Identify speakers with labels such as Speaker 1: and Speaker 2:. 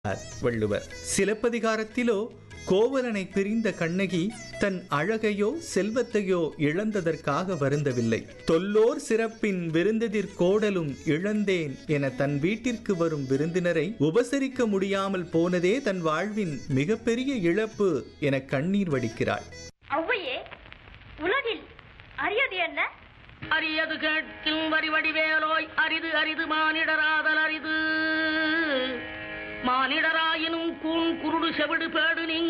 Speaker 1: வள்ளுவர் சிலப்பதிகாரத்திலோ கோவலனை பிரிந்த கண்ணகி தன் அழகையோ செல்வத்தையோ இழந்ததற்காக வருந்தவில்லை தொல்லோர் சிறப்பின் விருந்ததிர் கோடலும் இழந்தேன் என தன் வீட்டிற்கு வரும் விருந்தினரை உபசரிக்க முடியாமல் போனதே தன் வாழ்வின் மிகப்பெரிய இழப்பு என கண்ணீர் வடிக்கிறாள்
Speaker 2: ஔவையே உலகில் அரியது என்ன
Speaker 3: அரியது கேட்கும் வரிவடிவேலோய் அரிது அரிது மானிடராதல் அரிது மானிடராயினும் கூன் குருடு செவிடு பேடு நீங்க